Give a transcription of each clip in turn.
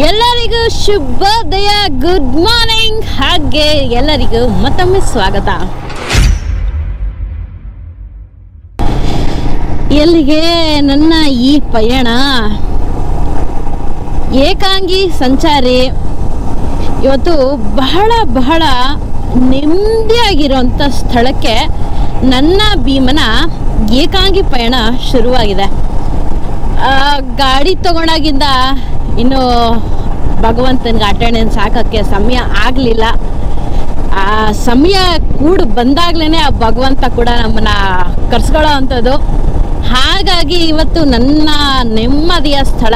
ಎಲ್ಲರಿಗೂ ಶುಭೋದಯ good morning ಹಾಗೆ ಎಲ್ಲರಿಗೂ ಮತ್ತೊಮ್ಮೆ ಸ್ವಾಗತ ಎಲ್ಲಿಗೆ ನನ್ನ ಈ ಪಯಣ ಏಕಾಂಗಿ ಸಂಚಾರಿ ಇವತ್ತು ಬಹಳ ಬಹಳ ನೆಮ್ಮದಿಯಾಗಿರುವಂಥ ಸ್ಥಳಕ್ಕೆ ನನ್ನ ಭೀಮನ ಏಕಾಂಗಿ ಪಯಣ ಶುರುವಾಗಿದೆ ಆ, ಗಾಡಿ ತಗೊಂಡಾಗಿಂದ ಇನ್ನು ಭಗವಂತನಿಗೆ ಅಟೆಂಡೆನ್ಸ್ ಹಾಕೋಕ್ಕೆ ಸಮಯ ಆಗಲಿಲ್ಲ ಆ ಸಮಯ ಕೂಡು ಬಂದಾಗ್ಲೇ ಆ ಭಗವಂತ ಕೂಡ ನಮ್ಮನ್ನ ಕರ್ಸ್ಕೊಳ್ಳೋ ಅಂಥದ್ದು ಹಾಗಾಗಿ ಇವತ್ತು ನನ್ನ ನೆಮ್ಮದಿಯ ಸ್ಥಳ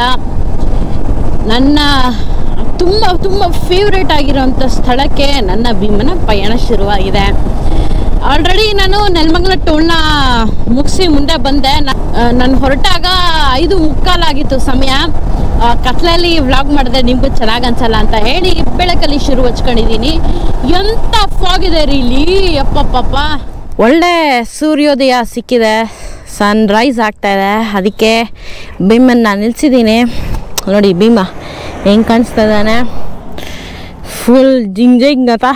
ನನ್ನ ತುಂಬ ತುಂಬ ಫೇವ್ರೇಟ್ ಆಗಿರೋಂಥ ಸ್ಥಳಕ್ಕೆ ನನ್ನ ಭೀಮನ ಪಯಣ ಶುರುವಾಗಿದೆ ಆಲ್ರೆಡಿ ನಾನು ನೆಲಮಂಗಲ ಟೋಲ್ನ ಮುಗಿಸಿ ಮುಂದೆ ಬಂದೆ ನಾನು ಹೊರಟಾಗ ಐದು ಮುಕ್ಕಾಲಾಗಿತ್ತು ಸಮಯ ಆ, ಕತ್ಲಲ್ಲಿ ವ್ಲಾಗ್ ಮಾಡಿದ್ರೆ ನಿಮಗೂ ಚೆನ್ನಾಗಿ ಅನ್ಸಲ್ಲ ಅಂತ ಹೇಳಿ ಬೆಳಕಲ್ಲಿ ಶುರು ಹಚ್ಕೊಂಡಿದ್ದೀನಿ ಎಂತ ಫಾಗ್ ಇದೆ ರೀ ಇಲ್ಲಿ ಅಪ್ಪಪ್ಪಪ್ಪ ಒಳ್ಳೆ ಸೂರ್ಯೋದಯ ಸಿಕ್ಕಿದೆ ಸನ್ ರೈಸ್ ಆಗ್ತಾ ಇದೆ ಅದಕ್ಕೆ ಭೀಮನ್ನ ನಿಲ್ಸಿದ್ದೀನಿ ನೋಡಿ ಭೀಮ ಹೆಂಗೆ ಕಾಣಿಸ್ತಾ ಇದ್ದಾನೆ ಫುಲ್ ಜಿಂಗ್ ಜಿಂಗ್ ಅಂತ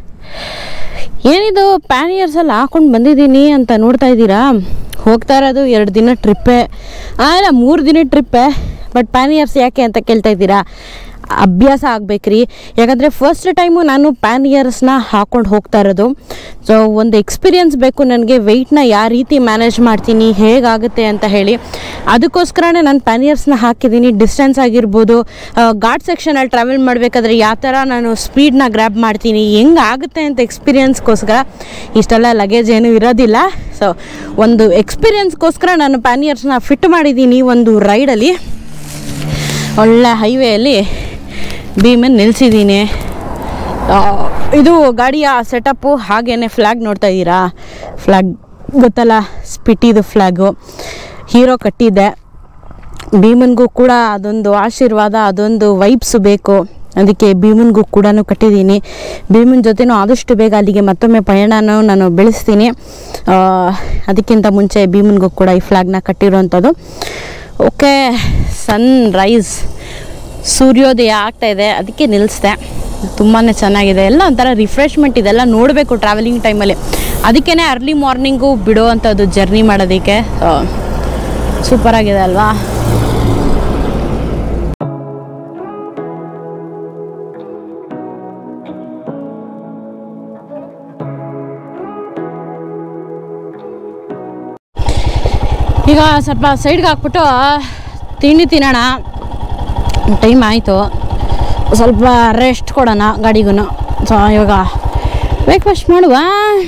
ಏನಿದು ಪ್ಯಾನ್ ಇಯರ್ಸ್ ಎಲ್ಲ ಹಾಕೊಂಡು ಬಂದಿದ್ದೀನಿ ಅಂತ ನೋಡ್ತಾ ಇದ್ದೀರಾ ಹೋಗ್ತಾ ಇರೋದು ಎರಡು ದಿನ ಟ್ರಿಪ್ಪೇ ಅಲ್ಲ ಮೂರು ದಿನ ಟ್ರಿಪ್ಪೇ ಬಟ್ ಪ್ಯಾನ್ ಇಯರ್ಸ್ ಯಾಕೆ ಅಂತ ಕೇಳ್ತಾ ಇದ್ದೀರಾ ಅಭ್ಯಾಸ ಆಗ್ಬೇಕ್ರಿ ಯಾಕಂದರೆ ಫಸ್ಟ್ ಟೈಮು ನಾನು ಪ್ಯಾನ್ ಇಯರ್ಸ್ನ ಹಾಕೊಂಡು ಹೋಗ್ತಾ ಇರೋದು ಸೊ ಒಂದು ಎಕ್ಸ್ಪೀರಿಯನ್ಸ್ ಬೇಕು ನನಗೆ ವೆಯ್ಟ್ನ ಯಾವ ರೀತಿ ಮ್ಯಾನೇಜ್ ಮಾಡ್ತೀನಿ ಹೇಗಾಗುತ್ತೆ ಅಂತ ಹೇಳಿ ಅದಕ್ಕೋಸ್ಕರನೇ ನಾನು ಪ್ಯಾನ್ ಇಯರ್ಸ್ನ ಹಾಕಿದ್ದೀನಿ ಡಿಸ್ಟೆನ್ಸ್ ಆಗಿರ್ಬೋದು ಘಾಟ್ ಸೆಕ್ಷನಲ್ಲಿ ಟ್ರಾವೆಲ್ ಮಾಡಬೇಕಾದ್ರೆ ಯಾವ ಥರ ನಾನು ಸ್ಪೀಡ್ನ ಗ್ರ್ಯಾಬ್ ಮಾಡ್ತೀನಿ ಹೆಂಗೆ ಆಗುತ್ತೆ ಅಂತ ಎಕ್ಸ್ಪೀರಿಯನ್ಸ್ಗೋಸ್ಕರ ಇಷ್ಟೆಲ್ಲ ಲಗೇಜ್ ಏನೂ ಇರೋದಿಲ್ಲ ಸೊ ಒಂದು ಎಕ್ಸ್ಪೀರಿಯನ್ಸ್ಗೋಸ್ಕರ ನಾನು ಪ್ಯಾನ್ ಇಯರ್ಸ್ನ ಫಿಟ್ ಮಾಡಿದ್ದೀನಿ ಒಂದು ರೈಡಲ್ಲಿ ಒಳ್ಳೆ ಹೈವೇಯಲ್ಲಿ ಭೀಮನ್ ನಿಲ್ಲಿಸಿದ್ದೀನಿ ಇದು ಗಾಡಿಯ ಸೆಟಪ್ಪು ಹಾಗೇನೆ ಫ್ಲ್ಯಾಗ್ ನೋಡ್ತಾ ಇದ್ದೀರಾ ಫ್ಲ್ಯಾಗ್ ಗೊತ್ತಲ್ಲ ಸ್ಪಿಟ್ಟಿದು ಫ್ಲ್ಯಾಗು ಹೀರೋ ಕಟ್ಟಿದ್ದೆ ಭೀಮನ್ಗೂ ಕೂಡ ಅದೊಂದು ಆಶೀರ್ವಾದ ಅದೊಂದು ವೈಬ್ಸ್ ಬೇಕು ಅದಕ್ಕೆ ಭೀಮನ್ಗೂ ಕೂಡ ಕಟ್ಟಿದ್ದೀನಿ ಭೀಮನ್ ಜೊತೆನೂ ಆದಷ್ಟು ಬೇಗ ಅಲ್ಲಿಗೆ ಮತ್ತೊಮ್ಮೆ ಪಯಣನೂ ನಾನು ಬೆಳೆಸ್ತೀನಿ ಆ, ಅದಕ್ಕಿಂತ ಮುಂಚೆ ಭೀಮನ್ಗೂ ಕೂಡ ಈ ಫ್ಲ್ಯಾಗ್ನ ಕಟ್ಟಿರೋವಂಥದ್ದು ಓಕೆ ಸನ್ ರೈಸ್ ಸೂರ್ಯೋದಯ ಆಗ್ತಾ ಇದೆ ಅದಕ್ಕೆ ನಿಲ್ಲಿಸ್ದೆ ತುಂಬಾ ಚೆನ್ನಾಗಿದೆ ಎಲ್ಲ ಒಂಥರ ರಿಫ್ರೆಶ್ಮೆಂಟ್ ಇದೆಲ್ಲ ನೋಡಬೇಕು ಟ್ರಾವೆಲಿಂಗ್ ಟೈಮಲ್ಲಿ ಅದಕ್ಕೇ ಅರ್ಲಿ ಮಾರ್ನಿಂಗು ಬಿಡೋ ಅಂಥದ್ದು ಜರ್ನಿ ಮಾಡೋದಕ್ಕೆ ಸೂಪರ್ ಆಗಿದೆ ಅಲ್ವಾ ಈಗ ಸ್ವಲ್ಪ ಸೈಡ್ಗೆ ಹಾಕ್ಬಿಟ್ಟು ತಿಂಡಿ ತಿನ್ನೋಣ ಟೈಮ್ ಆಯಿತು ಸ್ವಲ್ಪ ರೆಸ್ಟ್ ಕೊಡೋಣ ಗಾಡಿಗೂ ಸೊ ಇವಾಗ ಬ್ರೇಕ್ಫಾಸ್ಟ್ ಮಾಡುವ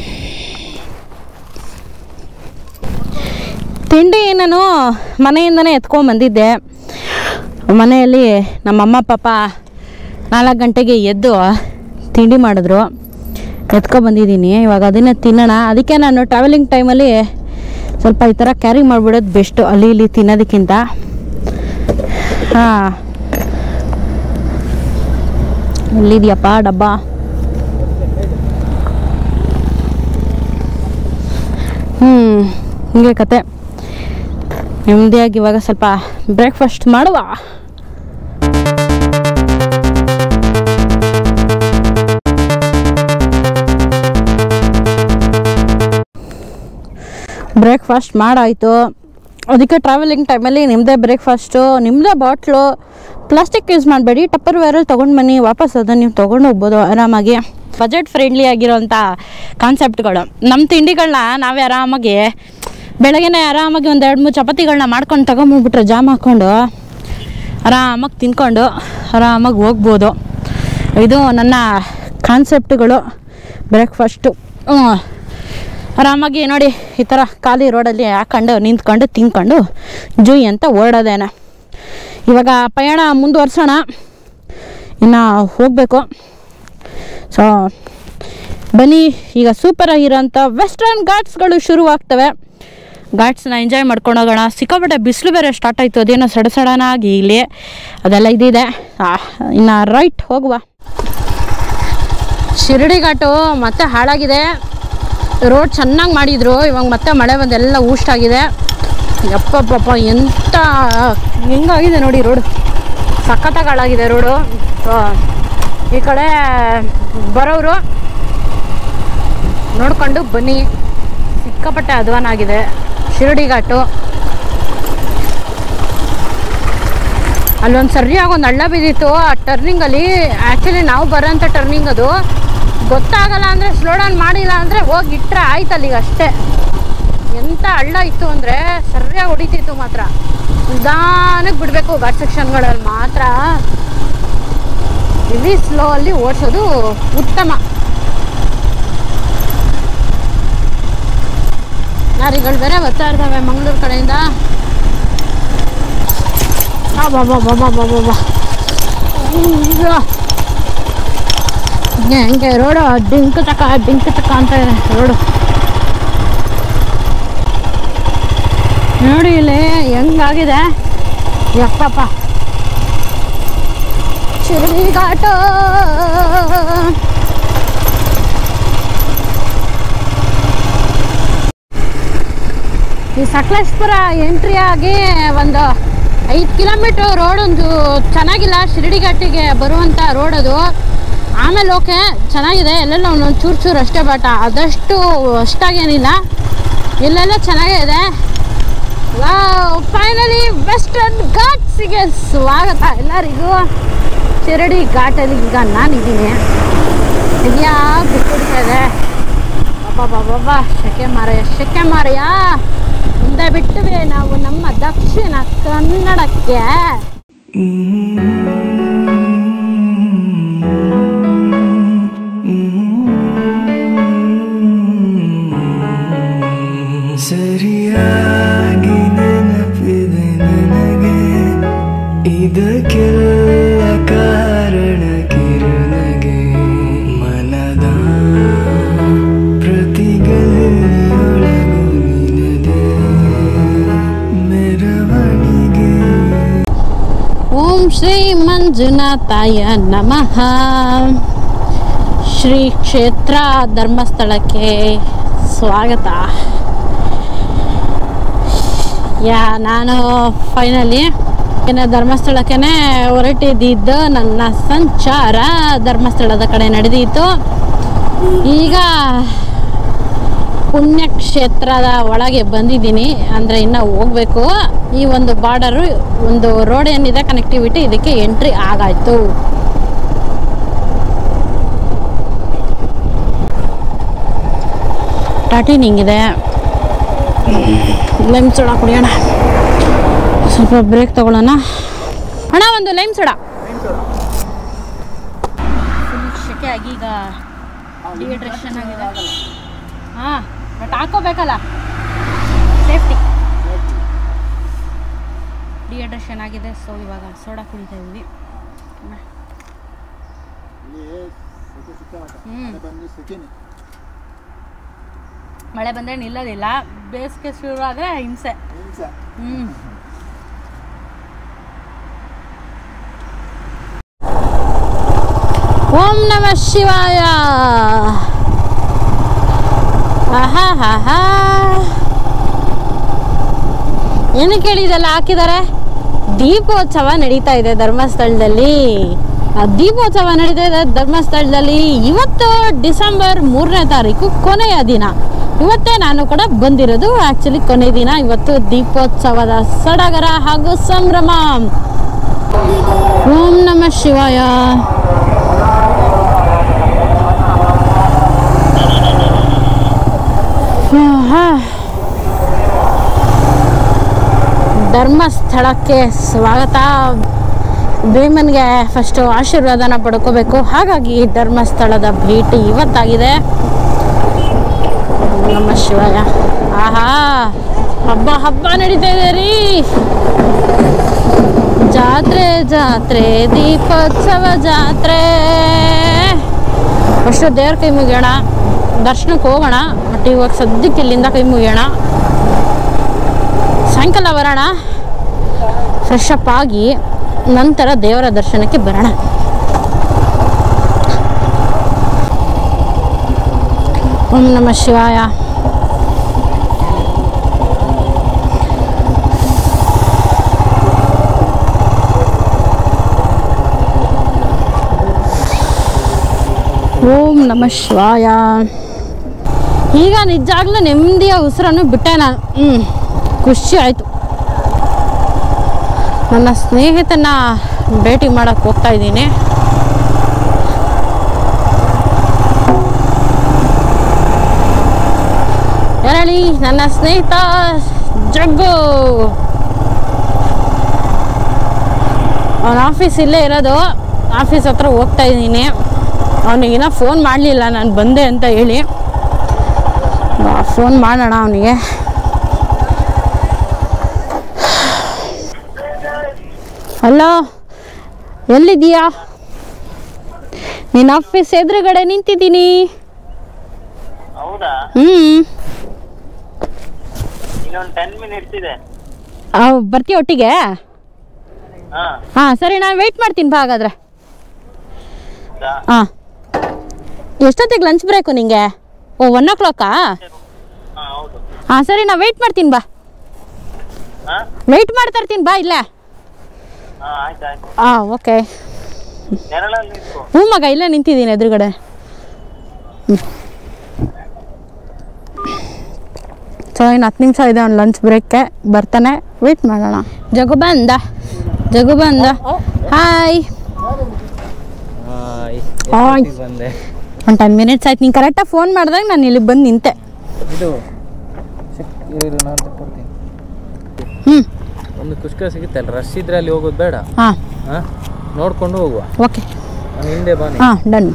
ತಿಂಡಿ ನಾನು ಮನೆಯಿಂದನೇ ಎತ್ಕೊಂಡ್ಬಂದಿದ್ದೆ ಮನೆಯಲ್ಲಿ ನಮ್ಮಮ್ಮ ಪಾಪ ನಾಲ್ಕು ಗಂಟೆಗೆ ಎದ್ದು ತಿಂಡಿ ಮಾಡಿದ್ರು ಎತ್ಕೊಬಂದಿದ್ದೀನಿ ಇವಾಗ ಅದನ್ನೇ ತಿನ್ನೋಣ ಅದಕ್ಕೆ ನಾನು ಟ್ರಾವೆಲಿಂಗ್ ಟೈಮಲ್ಲಿ ಸ್ವಲ್ಪ ಈ ಥರ ಕ್ಯಾರಿ ಮಾಡಿಬಿಡೋದು ಬೆಸ್ಟು ಅಲ್ಲಿ ಇಲ್ಲಿ ತಿನ್ನೋದಕ್ಕಿಂತ ಹಾಂ ಎಲ್ಲಿದೆಯಪ್ಪ ಡಬ್ಬ ಹ್ಞೂ ಹಿಂಗೆ ಕತೆ ನೆಮ್ಮದಿಯಾಗಿ ಇವಾಗ ಸ್ವಲ್ಪ ಬ್ರೇಕ್ಫಾಸ್ಟ್ ಮಾಡುವ ಬ್ರೇಕ್ಫಾಸ್ಟ್ ಮಾಡಾಯಿತು ಅದಕ್ಕೆ ಟ್ರಾವೆಲಿಂಗ್ ಟೈಮಲ್ಲಿ ನಿಮ್ಮದೇ ಬ್ರೇಕ್ಫಾಸ್ಟು ನಿಮ್ಮದೇ ಬಾಟ್ಲು ಪ್ಲಾಸ್ಟಿಕ್ ಯೂಸ್ ಮಾಡಬೇಡಿ ಟಪ್ಪರ್ ವೇರಲ್ಲಿ ತೊಗೊಂಡು ಬನ್ನಿ ವಾಪಸ್ ಅದನ್ನು ನೀವು ತೊಗೊಂಡು ಹೋಗ್ಬೋದು ಆರಾಮಾಗಿ ಬಜೆಟ್ ಫ್ರೆಂಡ್ಲಿ ಆಗಿರೋಂಥ ಕಾನ್ಸೆಪ್ಟ್ಗಳು ನಮ್ಮ ತಿಂಡಿಗಳನ್ನ ನಾವೇ ಆರಾಮಾಗಿ ಬೆಳಗ್ಗೆನೇ ಆರಾಮಾಗಿ ಒಂದು ಎರಡು ಮೂರು ಚಪಾತಿಗಳನ್ನ ಮಾಡ್ಕೊಂಡು ತಗೊಂಬಂದ್ಬಿಟ್ರೆ ಜಾಮ್ ಹಾಕ್ಕೊಂಡು ಆರಾಮಾಗಿ ತಿನ್ಕೊಂಡು ಆರಾಮಾಗಿ ಹೋಗ್ಬೋದು ಇದು ನನ್ನ ಕಾನ್ಸೆಪ್ಟ್ಗಳು ಬ್ರೇಕ್ಫಾಸ್ಟು ಹ್ಞೂ ಆರಾಮಾಗಿ ನೋಡಿ ಈ ಥರ ಖಾಲಿ ರೋಡಲ್ಲಿ ಹಾಕೊಂಡು ನಿಂತ್ಕೊಂಡು ತಿನ್ಕೊಂಡು ಜುಯ್ ಅಂತ ಓಡೋದೇನೆ ಇವಾಗ ಪಯಣ ಮುಂದುವರ್ಸೋಣ ಇನ್ನು ಹೋಗಬೇಕು ಸೊ ಬನ್ನಿ ಈಗ ಸೂಪರ್ ಆಗಿರೋಂಥ ವೆಸ್ಟರ್ನ್ ಘಾಟ್ಸ್ಗಳು ಶುರುವಾಗ್ತವೆ ಘಾಟ್ಸ್ನ ಎಂಜಾಯ್ ಮಾಡ್ಕೊಂಡು ಹೋಗೋಣ ಸಿಕ್ಕಾಪಟ್ಟೆ ಬಿಸಿಲು ಬೇರೆ ಸ್ಟಾರ್ಟ್ ಆಯಿತು ಅದೇನೋ ಸಡ ಸಡನಾಗಿ ಇಲ್ಲಿ ಅದೆಲ್ಲ ಇದಿದೆ ಆ, ಇನ್ನು ರೈಟ್ ಹೋಗುವ ಶಿರಡಿ ಘಾಟು ಮತ್ತೆ ಹಾಳಾಗಿದೆ ರೋಡ್ ಚೆನ್ನಾಗಿ ಮಾಡಿದ್ರು ಇವಾಗ ಮತ್ತೆ ಮಳೆ ಬಂದು ಎಲ್ಲ ಊಷ್ಟಾಗಿದೆ ಯಪ್ಪಪ್ಪಪ್ಪ ಎಂತ ಹೆಂಗಾಗಿದೆ ನೋಡಿ ರೋಡ್ ಸಖತ್ತಾಗಿ ಹಾಳಾಗಿದೆ ರೋಡು ಸೊ ಈ ಕಡೆ ಬರೋರು ನೋಡ್ಕೊಂಡು ಬನ್ನಿ ಸಿಕ್ಕಾಪಟ್ಟೆ ಅಧ್ವಾನ ಆಗಿದೆ ಶಿರಡಿ ಘಾಟು ಅಲ್ಲೊಂದು ಸರಿಯಾಗಿ ಒಂದು ಹಳ್ಳ ಬಿದ್ದಿತ್ತು ಆ ಟರ್ನಿಂಗಲ್ಲಿ ಆ್ಯಕ್ಚುಲಿ ನಾವು ಬರೋಂಥ ಟರ್ನಿಂಗ್ ಅದು ಗೊತ್ತಾಗಲ್ಲ ಅಂದರೆ ಸ್ಲೋ ಡೌನ್ ಮಾಡಿಲ್ಲ ಅಂದರೆ ಹೋಗಿ ಇಟ್ಟರೆ ಆಯ್ತು ಅಲ್ಲಿಗೆ ಅಷ್ಟೇ ಎಂಥ ಹಳ್ಳ ಇತ್ತು ಅಂದರೆ ಸರಿಯಾಗಿ ಹೊಡಿತಿತ್ತು ಮಾತ್ರ ನಿಧಾನಕ್ಕೆ ಬಿಡಬೇಕು ಘಾಟ್ ಸೆಕ್ಷನ್ಗಳಲ್ಲಿ ಮಾತ್ರ ಇಲ್ಲಿ ಸ್ಲೋ ಅಲ್ಲಿ ಓಡಿಸೋದು ಉತ್ತಮ ಲಾರಿಗಳು ಬೇರೆ ಬರ್ತಾ ಇರ್ತವೆ ಮಂಗಳೂರು ಕಡೆಯಿಂದ ಅಬ್ಬಬ್ಬಬ್ಬಬ್ಬಬ್ಬಬ್ಬ. ಈಗ ಹಿಂಗೆ ಹಿಂಗೆ ರೋಡು ಡಿಂಕ್ ತಕ ಡಿಂಕ್ ತಕ ಅಂತ ಇದೆ ರೋಡು ನೋಡಿ ಇಲ್ಲಿ ಹೆಂಗಾಗಿದೆ ಯಪ್ಪಪ್ಪ ಶಿರಡಿ ಘಾಟ ಈ ಸಕಲೇಶ್ಪುರ ಎಂಟ್ರಿ ಆಗಿ ಒಂದು ಐದು ಕಿಲೋಮೀಟ್ರ್ ರೋಡ್ ಒಂದು ಚೆನ್ನಾಗಿಲ್ಲ ಶಿರಡಿ ಘಾಟಿಗೆ ಬರುವಂಥ ರೋಡ್ ಅದು ಆಮೇಲೆ ಓಕೆ ಚೆನ್ನಾಗಿದೆ ಎಲ್ಲೆಲ್ಲ ಒಂದೊಂದು ಚೂರು ಚೂರು ಅಷ್ಟೇ ಬಟ್ ಆದಷ್ಟು ಅಷ್ಟಾಗೇನಿಲ್ಲ ಇಲ್ಲೆಲ್ಲ ಚೆನ್ನಾಗೇ ಇದೆ ಫೈನಲಿ ವೆಸ್ಟರ್ನ್ ಘಾಟ್ಸಿಗೆ ಸ್ವಾಗತ ಎಲ್ಲರಿಗೂ ಶಿರಡಿ ಘಾಟಲ್ಲಿ ಈಗ ನಾನಿದ್ದೀನಿ ಇದೆಯಾ ಬಿಟ್ಬಿಡ್ತಾ ಇದೆ ಬಾಬಾ ಶೆಕೆ ಮಾರಯ್ಯ ಶೆಕೆ ಮಾರಯ್ಯ ಮುಂದೆ ಬಿಟ್ಟುವೆ ನಾವು ನಮ್ಮ ದಕ್ಷಿಣ ಕನ್ನಡಕ್ಕೆ ಸರಿಯಾಗಿ ನೆನಪಿದೆ ನನಗೆ ಇದಕ್ಕೆಲ್ಲ ಕಾರಣ ಕಿರಣಗೆ ಮನದ ಪ್ರತಿಗಳಿಯೊಳಗು ನಿನದೆ ಮೆರವಣಿಗೆ ಓಂ ಶ್ರೀ ಮಂಜುನಾಥಾಯ ನಮಃ ಶ್ರೀ ಕ್ಷೇತ್ರ ಧರ್ಮಸ್ಥಳಕ್ಕೆ ಸ್ವಾಗತ ಯಾ ನಾನು ಫೈನಲಿ ಏನ ಧರ್ಮಸ್ಥಳಕ್ಕೆ ಹೊರಟಿದ್ದು ನನ್ನ ಸಂಚಾರ ಧರ್ಮಸ್ಥಳದ ಕಡೆ ನಡೆದಿತ್ತು ಈಗ ಪುಣ್ಯಕ್ಷೇತ್ರದ ಒಳಗೆ ಬಂದಿದ್ದೀನಿ ಅಂದರೆ ಇನ್ನು ಹೋಗ್ಬೇಕು ಈ ಒಂದು ಬಾರ್ಡರು ಒಂದು ರೋಡ್ ಏನಿದೆ ಕನೆಕ್ಟಿವಿಟಿ ಇದಕ್ಕೆ ಎಂಟ್ರಿ ಆಗಾಯ್ತು ಟಾಟಿನ್ ಹಿಂಗಿದೆ ಲೈಮ್ ಸೋಡಾ ಕುಡಿಯೋಣ ಸ್ವಲ್ಪ ಬ್ರೇಕ್ ತಗೊಳ್ಳೋಣ ಅಣ್ಣ ಒಂದು ಲೈಮ್ ಸೋಡಾ ಫುಲ್ ಶೆಕೆ ಆಗಿ ಈಗ ಡಿಹೈಡ್ರೇಷನ್ ಆಗಿದೆ ಹಾಂ ಬಟ್ ಹಾಕೋಬೇಕಲ್ಲ ಸೇಫ್ಟಿ ಡಿಹೈಡ್ರೇಷನ್ ಆಗಿದೆ ಸೊ ಇವಾಗ ಸೋಡಾ ಕುಡಿತಾ ಇದ್ವಿ ಹ್ಮ್. ಮಳೆ ಬಂದರೆ ನಿಲ್ಲೋದಿಲ್ಲ ಬೇಸಿಗೆ ಶುರು ಆದರೆ ಹಿಂಸೆ ಹ್ಞೂ ಓಂ ನಮ ಶಿವಾಯ ಆಹಾ ಹಾ ಹಾ ಏನಕ್ಕೆ ಹೇಳಿ ಇದೆಲ್ಲ ಹಾಕಿದ್ದಾರೆ ದೀಪೋತ್ಸವ ನಡೀತಾ ಇದೆ ಧರ್ಮಸ್ಥಳದಲ್ಲಿ ಆ ದೀಪೋತ್ಸವ ನಡೀತಾ ಇದೆ ಧರ್ಮಸ್ಥಳದಲ್ಲಿ ಇವತ್ತು ಡಿಸೆಂಬರ್ ಮೂರನೇ ತಾರೀಕು ಕೊನೆಯ ದಿನ ಇವತ್ತೇ ನಾನು ಕೂಡ ಬಂದಿರೋದು ಆಕ್ಚುಲಿ ಕೊನೆ ದಿನ ಇವತ್ತು ದೀಪೋತ್ಸವದ ಸಡಗರ ಹಾಗೂ ಸಂಭ್ರಮ ಓಂ ನಮ ಶಿವಾಯ ಆಹಾ. ಧರ್ಮಸ್ಥಳಕ್ಕೆ ಸ್ವಾಗತ ಭೀಮನ್ಗೆ ಫಸ್ಟು ಆಶೀರ್ವಾದನ ಪಡ್ಕೋಬೇಕು ಹಾಗಾಗಿ ಧರ್ಮಸ್ಥಳದ ಭೇಟಿ ಇವತ್ತಾಗಿದೆ ಓಂ ನಮ ಶಿವಾಯ ಆಹಾ ಹಬ್ಬ ಹಬ್ಬ ನಡೀತಾ ಇದೆ ರೀ ಜಾತ್ರೆ ಜಾತ್ರೆ ದೀಪೋತ್ಸವ ಜಾತ್ರೆ ಫಸ್ಟು ದೇವ್ರ ಕೈ ಮುಗಿಯೋಣ ದರ್ಶನಕ್ಕೆ ಹೋಗೋಣ ಬಟ್ ಇವಾಗ ಸದ್ಯಕ್ಕೆ ಇಲ್ಲಿಂದ ಕೈ ಮುಗಿಯೋಣ ಸಾಯಂಕಾಲ ಬರೋಣ ಫ್ರೆಶ್ ಅಪ್ ಆಗಿ ನಂತರ ದೇವರ ದರ್ಶನಕ್ಕೆ ಬರೋಣ ಓಂ ನಮ ಶಿವಾಯ ಓಂ ನಮ ಶಿವಾಯ ಈಗ ನಿಜಾಗ್ಲೂ ನೆಮ್ಮದಿಯ ಉಸಿರನ್ನು ಬಿಟ್ಟೆ ನಾನು ಹ್ಞೂ ಖುಷಿ ಆಯಿತು ನನ್ನ ಸ್ನೇಹಿತನ ಭೇಟಿ ಮಾಡಕ್ಕೆ ಹೋಗ್ತಾ ಇದ್ದೀನಿ ಹೇಳಿ ನನ್ನ ಸ್ನೇಹಿತ ಜಗ್ಗು ಅವನ ಆಫೀಸ್ ಇಲ್ಲೇ ಇರೋದು ಆಫೀಸ್ ಹತ್ರ ಹೋಗ್ತಾ ಇದ್ದೀನಿ ಅವನಿಗಿನ್ನ ಫೋನ್ ಮಾಡಲಿಲ್ಲ ನಾನು ಬಂದೆ ಅಂತ ಹೇಳಿ ಫೋನ್ ಮಾಡೋಣ ಅವನಿಗೆ ಹಲೋ ಎಲ್ಲಿದ್ದೀಯಾ ನಿನ್ನ ಆಫೀಸ್ ಎದುರುಗಡೆ ನಿಂತಿದ್ದೀನಿ ಹೌದಾ ಹ್ಞೂ ಇನ್ನೊಂದು ಟೆನ್ ಮಿನಿಟ್ಸ್ ಇದೆ ಬರ್ತೀಯ ಒಟ್ಟಿಗೆ ಹಾ ಹಾಂ ಸರಿ ನಾನು ವೆಯ್ಟ್ ಮಾಡ್ತೀನಿ ಬಾ ಹಾಗಾದ್ರೆ ಹೌದಾ? ಹಾಂ ಎಷ್ಟೊತ್ತಿಗೆ ಲಂಚ್ ಬ್ರೇಕು ನಿಂಗೆ ಓ ಒನ್ ಓ ಕ್ಲಾಕಾ ಹಾ ಹೌದು ಹಾಂ ಸರಿ ನಾ ವೆಯ್ಟ್ ಮಾಡ್ತೀನಿ ಬಾ ಹಾ ವೆಯ್ಟ್ ಮಾಡ್ತಾ ಇರ್ತೀನಿ ಬಾ ಇಲ್ಲೇ ಹಾ ಆಯ್ತು ಆಯ್ತು ಹಾಂ ಓಕೆ ನೆರಳಲ್ಲಿ ನಿಂತ್ಕೊ ಹ್ಞೂ ಮಗ ಇಲ್ಲೇ ನಿಂತಿದ್ದೀನಿ ಎದುರುಗಡೆ ಸೊ ಇನ್ನು ಹತ್ತು ನಿಮಿಷ ಇದೆ ಅವ್ನು ಲಂಚ್ ಬ್ರೇಕ್ಗೆ ಬರ್ತಾನೆ ವೆಯ್ಟ್ ಮಾಡೋಣ ಜಗು ಬಂದ ಜಗು ಬಂದ ಹಾಯ್ ಹಾಯ್ ಬಂದೆ ಒಂದು ಟೆನ್ ಮಿನಿಟ್ಸ್ ಆಯ್ತು ನೀನು ಕರೆಕ್ಟಾಗಿ ಫೋನ್ ಮಾಡಿದಾಗ ನಾನು ಇಲ್ಲಿ ಬಂದು ನಿಂತೆ ಇದು ಸಿಕ್ ಇರು ನಾನು ತಗೊಡ್ತೀನಿ ಹ್ಞೂ ಒಂದು ಕುಷ್ಕ ಸಿಗುತ್ತಲ್ಲ ರಶ್ ಇದ್ರೆ ಅಲ್ಲಿ ಹೋಗೋದು ಬೇಡ ಹಾಂ ಹಾಂ ನೋಡ್ಕೊಂಡು ಹೋಗುವ ಓಕೆ ನಾನು ಹಿಂದೆ ಬಾನಿ ಹಾಂ ಡನ್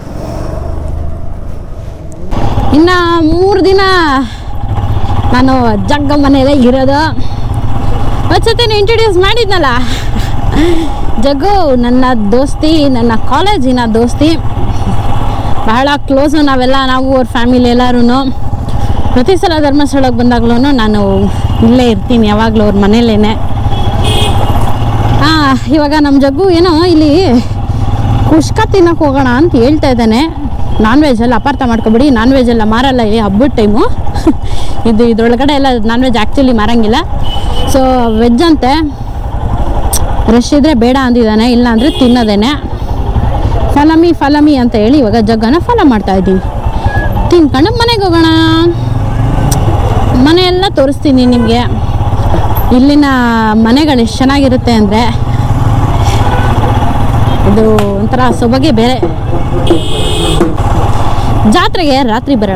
ಇನ್ನು ಮೂರು ದಿನ ನಾನು ಜಗ್ಗ ಮನೆಯಲ್ಲೇ ಇರೋದು ಒಂದ್ಸತಿ ಇಂಟ್ರೊಡ್ಯೂಸ್ ಮಾಡಿದ್ನಲ್ಲ ಜಗ್ಗು ನನ್ನ ದೋಸ್ತಿ ನನ್ನ ಕಾಲೇಜಿನ ದೋಸ್ತಿ ಬಹಳ ಕ್ಲೋಸು ನಾವೆಲ್ಲ ನಾವು ಅವ್ರ ಫ್ಯಾಮಿಲಿ ಎಲ್ಲರೂ ಪ್ರತಿ ಸಲ ಧರ್ಮಸ್ಥಳಕ್ಕೆ ಬಂದಾಗ್ಲೂ ನಾನು ಇಲ್ಲೇ ಇರ್ತೀನಿ ಯಾವಾಗಲೂ ಅವ್ರ ಮನೇಲೇ ಹಾಂ ಇವಾಗ ನಮ್ಮ ಜಗ್ಗು ಏನೋ ಇಲ್ಲಿ ಕುಷ್ಕ ತಿನ್ನಕ್ಕೆ ಹೋಗೋಣ ಅಂತ ಹೇಳ್ತಾ ಇದ್ದಾನೆ ನಾನ್ ವೆಜ್ ಎಲ್ಲ ಅಪಾರ್ಥ ಮಾಡ್ಕೊಬಿಡಿ ನಾನ್ ವೆಜ್ ಎಲ್ಲ ಮಾರಲ್ಲ ಇಲ್ಲಿ ಹಬ್ಬದ ಟೈಮು ಇದು ಇದ್ರೊಳಗಡೆ ಎಲ್ಲ ನಾನ್ ವೆಜ್ ಆ್ಯಕ್ಚುಲಿ ಮಾರಂಗಿಲ್ಲ ಸೊ ವೆಜ್ ಅಂತೆ ರಶ್ ಇದ್ರೆ ಬೇಡ ಅಂದಿದ್ದಾನೆ ಇಲ್ಲ ಅಂದರೆ ತಿನ್ನೋದೇನೆ ಫಲಮಿ ಫಲಮಿ ಅಂತ ಹೇಳಿ ಇವಾಗ ಜಗ್ಗನ ಫಾಲೋ ಮಾಡ್ತಾ ಇದ್ದೀನಿ ತಿನ್ಕೊಂಡು ಮನೆಗೆ ಹೋಗೋಣ ಮನೆಯೆಲ್ಲ ತೋರಿಸ್ತೀನಿ ನಿಮಗೆ ಇಲ್ಲಿನ ಮನೆಗಳು ಎಷ್ಟು ಚೆನ್ನಾಗಿರುತ್ತೆ ಅಂದರೆ ಇದು ಒಂಥರ ಸೊಬಗೆ ಬೇರೆ ಜಾತ್ರೆಗೆ ರಾತ್ರಿ ಬರೋಣ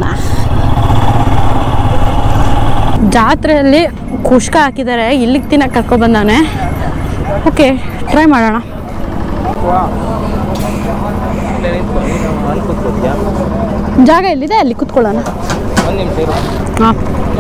ಜಾತ್ರೆಯಲ್ಲಿ ಕುಷ್ಕ ಹಾಕಿದ್ದಾರೆ ಇಲ್ಲಿಗೆ ತಿನ್ನಕ್ಕೆ ಕರ್ಕೊಬಂದವನೆ ಓಕೆ ಟ್ರೈ ಮಾಡೋಣ ಇಲ್ಲೇ ನಿಂತ್ಕೊ ನೀನು ಅಲ್ಲಿ ಕೂತ್ಕೋತೀಯಾ ಜಾಗ ಎಲ್ಲಿದೆ ಅಲ್ಲಿ ಕುತ್ಕೊಳ್ಳೋಣ ಒಂದು ನಿಮಿಷ ಇರು ಹಾಂ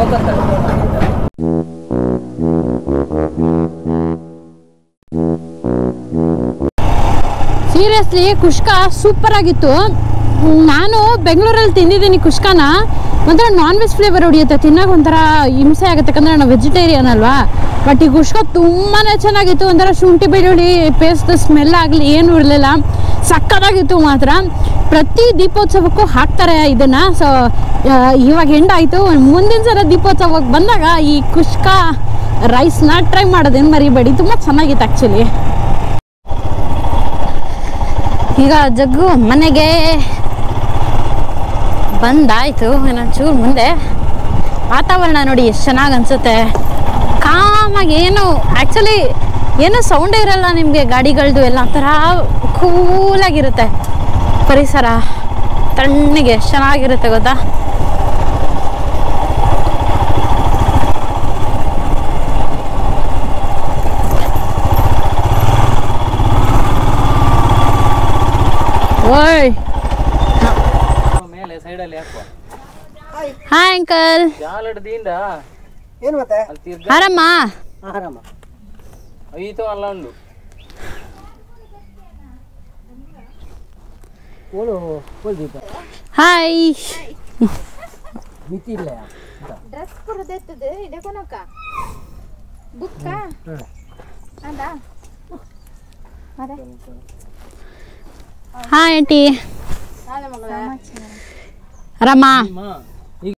ಸೀರಿಯಸ್ಲಿ ಕುಷ್ಕ ಸೂಪರ್ ಆಗಿತ್ತು ಹ್ಮ್, ನಾನು ಬೆಂಗಳೂರಲ್ಲಿ ತಿಂದಿದ್ದೀನಿ ಕುಷ್ಕನ ಒಂಥರ ನಾನ್ ವೆಜ್ ಫ್ಲೇವರ್ ಹೊಡಿಯುತ್ತೆ ತಿನ್ನೋಕೆ ಒಂಥರ ಹಿಂಸೆ ಆಗುತ್ತೆ ಯಾಕಂದ್ರೆ ನಾನು ವೆಜಿಟೇರಿಯನ್ ಅಲ್ವಾ ಬಟ್ ಈ ಕುಷ್ಕ ತುಂಬಾ ಚೆನ್ನಾಗಿತ್ತು ಒಂಥರ ಶುಂಠಿ ಬೆಳ್ಳುಳ್ಳಿ ಪೇಸ್ಟ್ ಸ್ಮೆಲ್ ಆಗಲಿ ಏನೂ ಇರಲಿಲ್ಲ ಸಕ್ಕತ್ತಾಗಿತ್ತು ಮಾತ್ರ ಪ್ರತಿ ದೀಪೋತ್ಸವಕ್ಕೂ ಹಾಕ್ತಾರೆ ಇದನ್ನು ಸೊ ಇವಾಗ ಎಂಡಾಯಿತು ಮುಂದಿನ ಸಲ ದೀಪೋತ್ಸವಕ್ಕೆ ಬಂದಾಗ ಈ ಕುಷ್ಕ ರೈಸ್ನ ಟ್ರೈ ಮಾಡೋದೇನು ಮರಿಬೇಡಿ ತುಂಬ ಚೆನ್ನಾಗಿತ್ತು ಆ್ಯಕ್ಚುಲಿ ಈಗ ಜಗ್ಗು ಮನೆಗೆ ಬಂದಾಯ್ತು ಇನ್ನೊಂಚೂರು ಮುಂದೆ ವಾತಾವರಣ ನೋಡಿ ಎಷ್ಟು ಚೆನ್ನಾಗಿ ಅನ್ಸುತ್ತೆ ಕಾಮಾಗಿ ಏನು ಆ್ಯಕ್ಚುಲಿ ಏನು ಸೌಂಡೇ ಇರಲ್ಲ ನಿಮಗೆ ಗಾಡಿಗಳದ್ದು ಎಲ್ಲ ಒಂಥರ ಕೂಲಾಗಿರುತ್ತೆ ಪರಿಸರ ತಣ್ಣಗೆ ಎಷ್ಟು ಚೆನ್ನಾಗಿರುತ್ತೆ ಗೊತ್ತಾ ಓಯ್ ಮೇಲೆ ಸೈಡಲ್ಲಿ ಹಾಕುವ ಹಾಯ್ ಅಂಕಲ್ ಜಾಲಡ್ದಿಂದ ಏನು ಮತ್ತೆ ಅಲ್ಲಿ ತಿರ್ಗ ಆರಾಮ ಆರಾಮ ಐತು ಅಲ್ಲ ಉಂಡು ಓಳು ಹೋಲ್ದೀಪ ಹಾಯ್ ಮಿತಿ ಇಲ್ಲ ಡ್ರೆಸ್ ಪುರದೆತ್ತದು ಇದಕ್ಕೊನಕ ಬುಕ್ಕ ಅದ ಅದೇ ಹಾಯ್ ಆಂಟಿ ನಾಳೆ ಮಗಳ ಆರಾಮ ಅಮ್ಮ